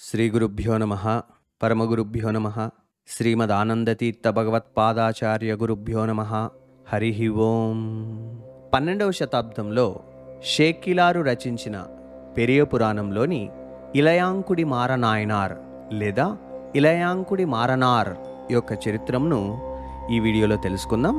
శ్రీ గురుభ్యో నమ పరమగురుభ్యో నమ శ్రీమదానందతీర్థ భగవత్పాదాచార్య గురుభ్యో నమ హరి ఓం పన్నెండవ శతాబ్దంలో షేక్కిలారు రచించిన పెరియ పురాణంలోని ఇలయాంకుడి మారనాయనార్ లేదా ఇలయాంకుడి మారనార్ యొక్క చరిత్రమును ఈ వీడియోలో తెలుసుకుందాం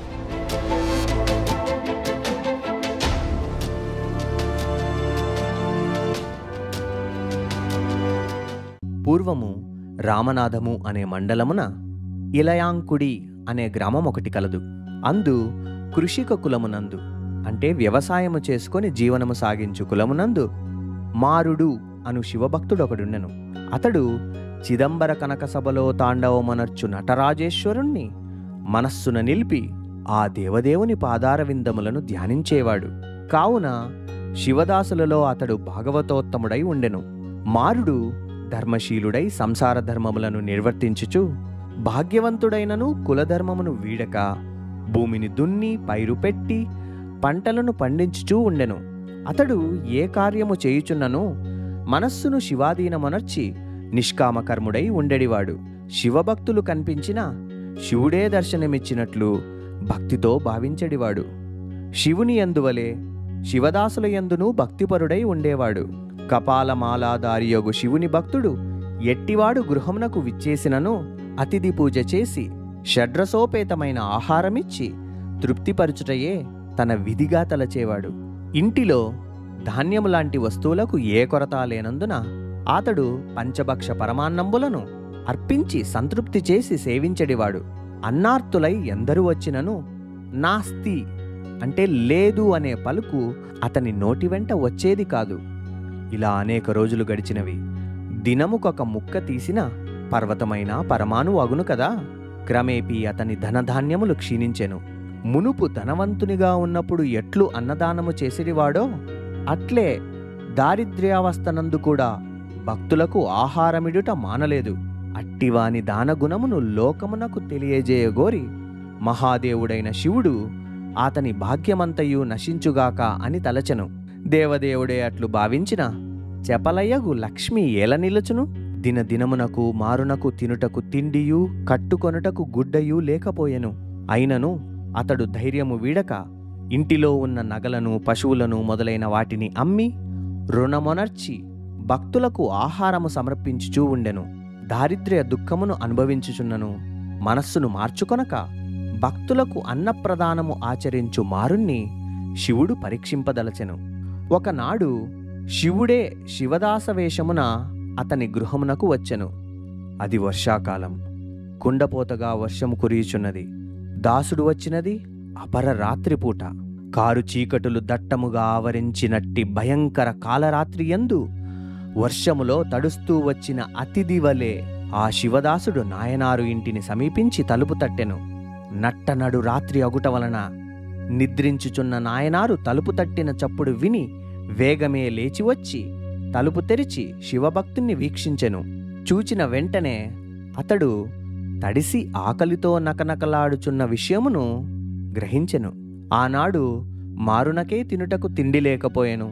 పూర్వము రామనాథము అనే మండలమున ఇలయాంకుడి అనే గ్రామం ఒకటి కలదు అందు కృషిక కులమునందు అంటే వ్యవసాయము చేసుకొని జీవనము సాగించు కులమునందు మారుడు అను శివభక్తుడొకడుండెను అతడు చిదంబర కనక సభలో తాండవమనర్చు నటరాజేశ్వరుణ్ణి మనస్సున నిలిపి ఆ దేవదేవుని పాదార విందములను ధ్యానించేవాడు కావున శివదాసులలో అతడు భాగవతోత్తముడై ఉండెను మారుడు ధర్మశీలుడై సంసార ధర్మములను నిర్వర్తించుచు భాగ్యవంతుడైనను కులధర్మమును వీడక భూమిని దున్ని పైరు పెట్టి పంటలను పండించుచూ ఉండెను అతడు ఏ కార్యము చేయుచున్నను మనస్సును శివాధీనమనర్చి నిష్కామకర్ముడై ఉండెడివాడు శివభక్తులు కనిపించిన శివుడే దర్శనమిచ్చినట్లు భక్తితో భావించెడివాడు శివుని ఎందువలే శివదాసుల ఎందును భక్తిపరుడై ఉండేవాడు కపాలమాలాధారియగు శివుని భక్తుడు ఎట్టివాడు గృహమునకు విచ్చేసినను అతిథి పూజ చేసి షడ్రసోపేతమైన ఆహారమిచ్చి తృప్తిపరచుటయే తన విధిగా తలచేవాడు ఇంటిలో ధాన్యము లాంటి వస్తువులకు ఏ కొరత లేనందున అతడు పంచభక్ష పరమాన్నంబులను అర్పించి సంతృప్తి చేసి సేవించడివాడు అన్నార్తులై ఎందరు వచ్చినను నాస్తి అంటే లేదు అనే పలుకు అతని నోటి వెంట వచ్చేది కాదు ఇలా అనేక రోజులు గడిచినవి దినముకొక ముక్క తీసిన పర్వతమైన పరమాణు అగును కదా క్రమేపీ అతని ధనధాన్యములు క్షీణించెను మునుపు ధనవంతునిగా ఉన్నప్పుడు ఎట్లు అన్నదానము చేసిడివాడో అట్లే దారిద్ర్యావస్థనందు కూడా భక్తులకు ఆహారమిడుట మానలేదు అట్టివాని దానగుణమును లోకమునకు తెలియజేయగోరి మహాదేవుడైన శివుడు అతని భాగ్యమంతయు నశించుగాక అని తలచెను దేవదేవుడే అట్లు భావించిన చెపలయ్యగు లక్ష్మి ఏల నిలుచును దినదినమునకు మారునకు తినుటకు తిండియు కట్టుకొనుటకు గుడ్డయు లేకపోయెను అయినను అతడు ధైర్యము వీడక ఇంటిలో ఉన్న నగలను పశువులను మొదలైన వాటిని అమ్మి రుణమొనర్చి భక్తులకు ఆహారము సమర్పించుచూ ఉండెను దారిద్ర్య దుఃఖమును అనుభవించుచున్నను మనస్సును మార్చుకొనక భక్తులకు అన్నప్రదానము ఆచరించు మారుణ్ణి శివుడు పరీక్షింపదలచెను ఒకనాడు శివుడే శివదాస వేషమున అతని గృహమునకు వచ్చెను అది వర్షాకాలం కుండపోతగా వర్షము కురియుచున్నది దాసుడు వచ్చినది అపర రాత్రిపూట కారు చీకటులు దట్టముగా ఆవరించినట్టి భయంకర కాలరాత్రి యందు వర్షములో తడుస్తూ వచ్చిన అతిథి వలె ఆ శివదాసుడు నాయనారు ఇంటిని సమీపించి తలుపు తట్టెను నట్టనడు రాత్రి అగుట వలన నిద్రించుచున్న నాయనారు తలుపు తట్టిన చప్పుడు విని వేగమే లేచి వచ్చి తలుపు తెరిచి శివభక్తుణ్ణి వీక్షించెను చూచిన వెంటనే అతడు తడిసి ఆకలితో నకనకలాడుచున్న విషయమును గ్రహించెను ఆనాడు మారునకే తినుటకు తిండి లేకపోయెను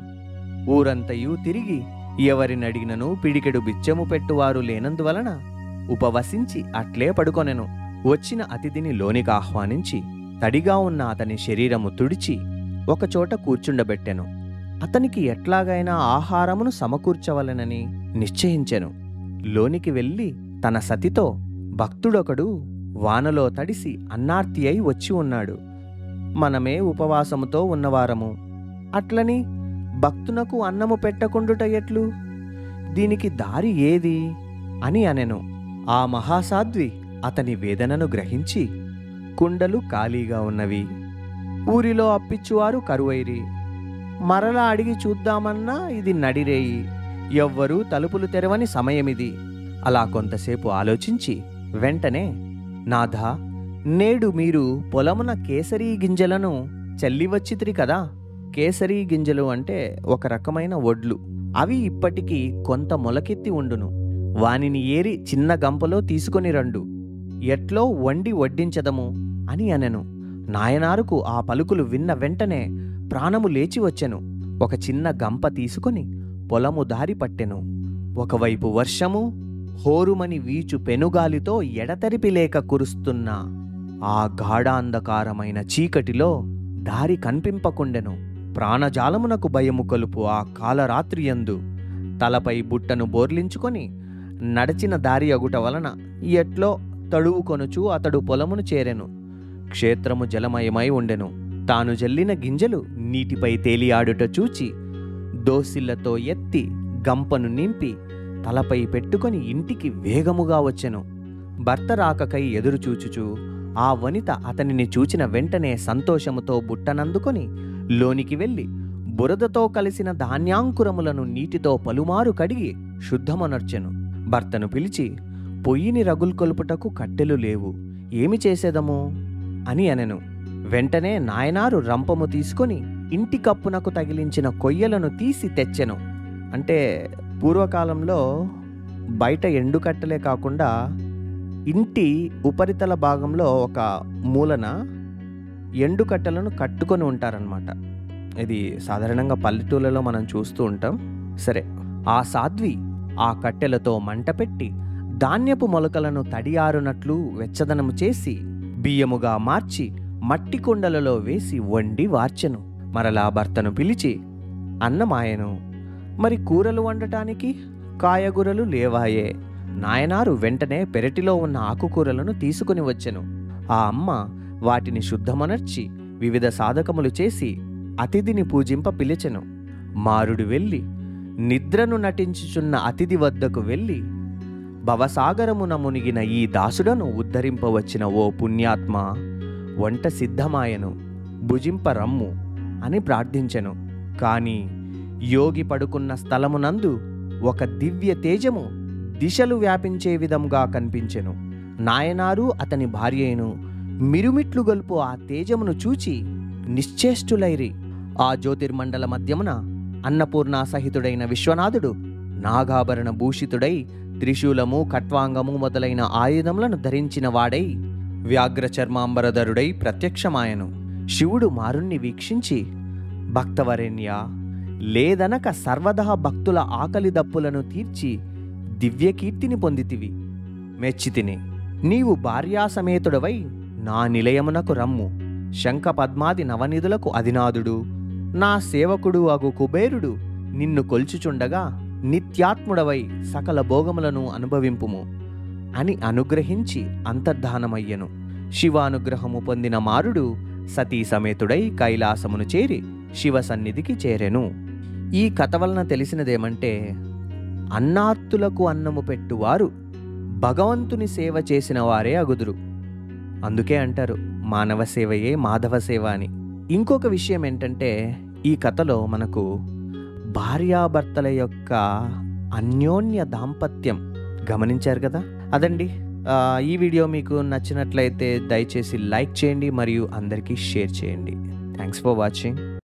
ఊరంతయు తిరిగి ఎవరినడిగినను పిడికెడు బిచ్చము పెట్టువారు లేనందువలన ఉపవసించి అట్లే పడుకొనెను వచ్చిన అతిథిని లోనికి ఆహ్వానించి తడిగా ఉన్న అతని శరీరము తుడిచి ఒకచోట కూర్చుండబెట్టెను అతనికి ఎట్లాగైనా ఆహారమును సమకూర్చవలెనని నిశ్చయించెను లోనికి వెళ్ళి తన సతితో భక్తుడొకడు వానలో తడిసి అన్నార్తి అయి వచ్చి ఉన్నాడు మనమే ఉపవాసముతో ఉన్నవారము అట్లని భక్తునకు అన్నము పెట్టకుండుట ఎట్లు దీనికి దారి ఏది అని అనెను ఆ మహాసాధ్వి అతని వేదనను గ్రహించి కుండలు ఖాళీగా ఉన్నవి ఊరిలో అప్పిచ్చువారు కరువైరి మరలా అడిగి చూద్దామన్నా ఇది నడిరేయి ఎవ్వరూ తలుపులు తెరవని సమయమిది అలా కొంతసేపు ఆలోచించి వెంటనే నాథా నేడు మీరు పొలమున కేసరీ గింజలను చల్లివచ్చితిరి కదా కేసరీ గింజలు అంటే ఒక రకమైన వడ్లు అవి ఇప్పటికీ కొంత మొలకెత్తి ఉండును వానిని ఏరి చిన్న గంపలో తీసుకొని రండు ఎట్లో వండి వడ్డించదము అని అనెను నాయనారుకు ఆ పలుకులు విన్న వెంటనే ప్రాణము లేచి వచ్చెను ఒక చిన్న గంప తీసుకొని పొలము దారి పట్టెను ఒకవైపు వర్షము హోరుమని వీచు పెనుగాలితో ఎడతెరిపి లేక కురుస్తున్న ఆ గాఢాంధకారమైన చీకటిలో దారి కనిపింపకుండెను ప్రాణజాలమునకు భయము కలుపు ఆ కాలరాత్రియందు తలపై బుట్టను బోర్లించుకొని నడిచిన దారి అగుట వలన ఎట్లో తడువు కొనుచు అతడు పొలమును చేరెను క్షేత్రము జలమయమై ఉండెను తాను జల్లిన గింజలు నీటిపై తేలియాడుట చూచి దోసిళ్లతో ఎత్తి గంపను నింపి తలపై పెట్టుకొని ఇంటికి వేగముగా వచ్చెను భర్త రాకకై ఎదురుచూచుచు ఆ వనిత అతనిని చూచిన వెంటనే సంతోషముతో బుట్టనందుకొని లోనికి వెళ్ళి బురదతో కలిసిన ధాన్యాంకురములను నీటితో పలుమారు కడిగి శుద్ధమనర్చెను భర్తను పిలిచి పొయ్యిని రగుల్కొల్పుటకు కట్టెలు లేవు ఏమి చేసేదము అని అనెను వెంటనే నాయనారు రంపము తీసుకొని ఇంటి కప్పునకు తగిలించిన కొయ్యలను తీసి తెచ్చెను అంటే పూర్వకాలంలో బయట ఎండు కట్టెలే కాకుండా ఇంటి ఉపరితల భాగంలో ఒక మూలన ఎండు కట్టెలను కట్టుకొని ఉంటారనమాట ఇది సాధారణంగా పల్లెటూళ్ళలో మనం చూస్తూ ఉంటాం సరే ఆ సాధ్వి ఆ కట్టెలతో మంట పెట్టి ధాన్యపు మొలకలను తడియారునట్లు వెచ్చదనము చేసి బియ్యముగా మార్చి మట్టి కుండలలో వేసి వండి వార్చెను మరలా భర్తను పిలిచి అన్నమాయను మరి కూరలు వండటానికి కాయగూరలు లేవాయే నాయనారు వెంటనే పెరటిలో ఉన్న ఆకుకూరలను తీసుకుని వచ్చెను ఆ అమ్మ వాటిని శుద్ధమనర్చి వివిధ సాధకములు చేసి అతిథిని పూజింప పిలిచెను మారుడు వెళ్ళి నిద్రను నటించుచున్న అతిథి వద్దకు వెళ్ళి భవసాగరమున మునిగిన ఈ దాసుడను ఉద్ధరింపవచ్చిన ఓ పుణ్యాత్మ వంట సిద్ధమాయను భుజింప రమ్ము అని ప్రార్థించెను కాని యోగి పడుకున్న స్థలమునందు ఒక దివ్య తేజము దిశలు వ్యాపించే విధంగా కనిపించెను నాయనారు అతని భార్యను మిరుమిట్లు గొల్పు ఆ తేజమును చూచి నిశ్చేష్టులైరి ఆ జ్యోతిర్మండల మధ్యమున అన్నపూర్ణ సహితుడైన విశ్వనాథుడు నాగాభరణ భూషితుడై త్రిశూలము ఖట్వాంగము మొదలైన ఆయుధములను ధరించిన వాడై వ్యాఘ్ర చర్మాంబరధరుడై ప్రత్యక్షమాయను శివుడు మారుణ్ణి వీక్షించి భక్తవరేణ్య లేదనక సర్వదా భక్తుల ఆకలి దప్పులను తీర్చి దివ్యకీర్తిని పొందితివి మెచ్చితిని నీవు భార్యాసమేతుడవై నా నిలయమునకు రమ్ము శంఖ పద్మాది నవనిధులకు అధినాథుడు నా సేవకుడు అగు కుబేరుడు నిన్ను కొల్చుచుండగా నిత్యాత్ముడవై సకల భోగములను అనుభవింపుము అని అనుగ్రహించి అంతర్ధానమయ్యెను శివానుగ్రహము పొందిన మారుడు సతీ సమేతుడై కైలాసమును చేరి శివ సన్నిధికి చేరెను ఈ కథ వలన తెలిసినదేమంటే అన్నార్తులకు అన్నము పెట్టువారు భగవంతుని సేవ చేసిన వారే అగుదురు అందుకే అంటారు మానవ సేవయే మాధవ సేవ అని ఇంకొక విషయం ఏంటంటే ఈ కథలో మనకు భార్యాభర్తల యొక్క అన్యోన్య దాంపత్యం గమనించారు కదా అదండి ఆ, ఈ వీడియో మీకు నచ్చినట్లయితే దయచేసి లైక్ చేయండి మరియు అందరికీ షేర్ చేయండి థ్యాంక్స్ ఫర్ వాచింగ్